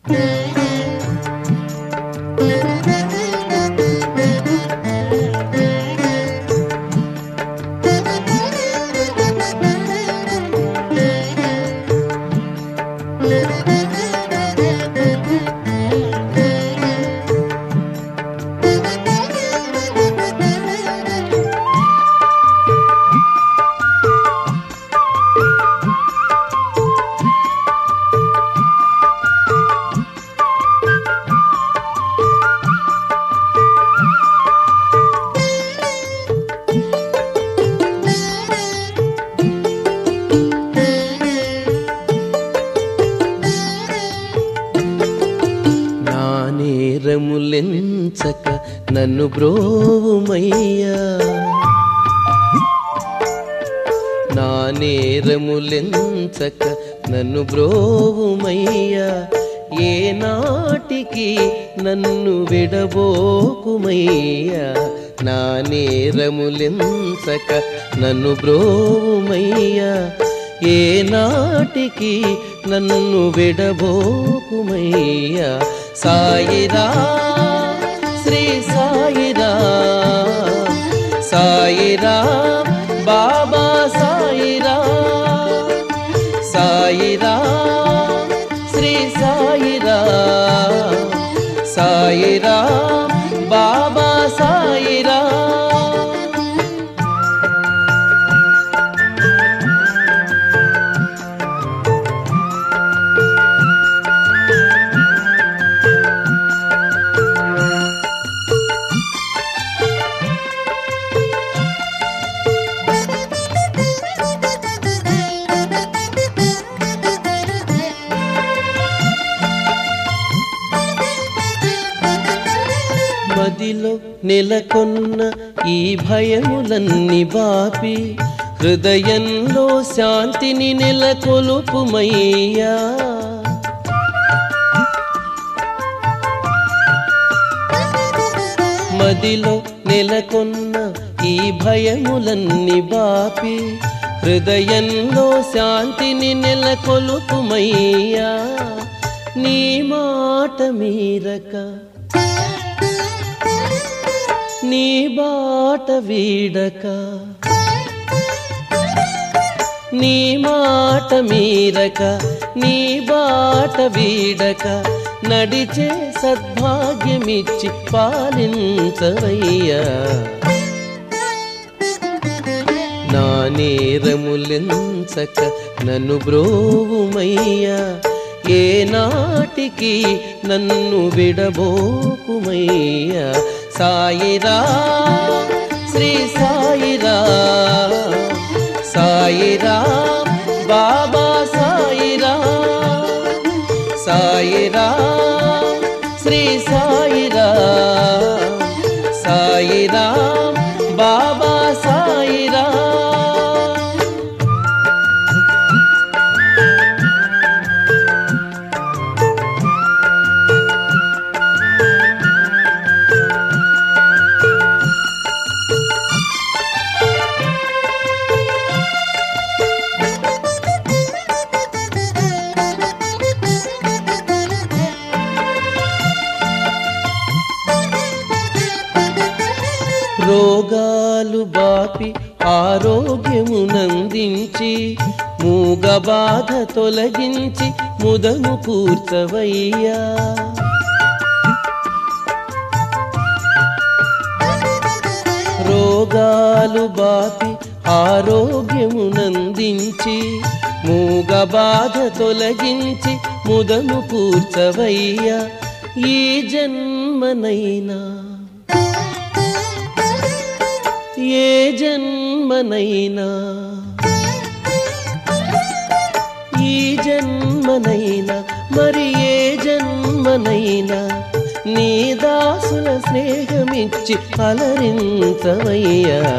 నా నేరములెంచక నన్ను బ్రోవుమయ్యా నా నేరములెంచక నన్ను బ్రోవుమయ్యా ఏ నాటికి నన్ను విడబోకుమయ్యా నా నేరములెంచక నన్ను బ్రోవుమయ్యా ఏ నాటికి నన్ను విడబోకుమయ్యా సాయిరా శ్రీ సాయిరా సాయిరా బాబా సాయిరా సాయిరా శ్రీ సాయిరా సాయిరా బాబా సాయిరా మదిలో నెలకొన్న ఈ భయములన్నీ బాపి హృదయంలో శాంతిని నెలకొలుపుమయ్యా మదిలో నెలకొన్న ఈ భయములన్నీ బాపి హృదయంలో శాంతిని నెలకొలుపుమయ్యా నీ మాట మీరక నీ బాట వీడక నీ మాట మీరక నీ బాట వీడక నడిచే సద్భాగ్యమిచ్చి పాలించవయ్యా నా నేరములెంచక నన్ను బ్రోవుమయ్యా ఏ నాటికి నన్ను విడబోకుమయ్యా సాయిరా శ్రీ సాయిరా సాయిరా బాబా సాయిరా సాయిరా శ్రీ సాయిరా సాయిరా బాబా సాయిరా రోగాలు బాపి ఆరోగ్యమునందించి మూగ బాధ తొలగించి ముదము కూర్చవయ్యా రోగాలు బాపి ఆరోగ్యమునందించి మూగ బాధ తొలగించి ముదము కూర్చవయ్యా ఈ జన్మనైనా ఏ జన్మనైనా ఈ జన్మనైనా మరి ఏ జన్మనైనా నీ దాసుల స్నేహమిచ్చి అలరించవయ్యా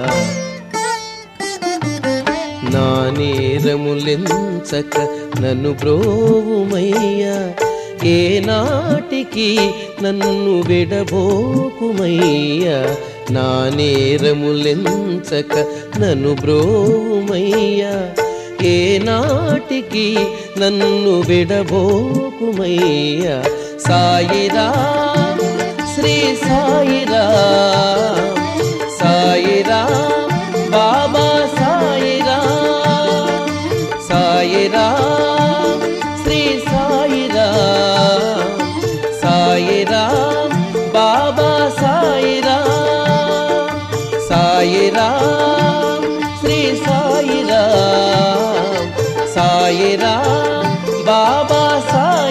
నా నేరములెంచక నన్ను బ్రోవుమయ్యా ఏ నాటికి నన్ను విడబోకుమయ్యా నా నేరములెంచక నన్ను బ్రోవుమయ్యా ఏ నాటికి నన్ను విడబోకుమయ్యా సాయిరా శ్రీ సాయిరా సాయిరా బాబా సాయిరా సాయిరా శ్రీ సాయిరా సాయిరా బాబా సాయిరా సాయిరా శ్రీ సాయిరా సాయిరా బాబా సాయిరా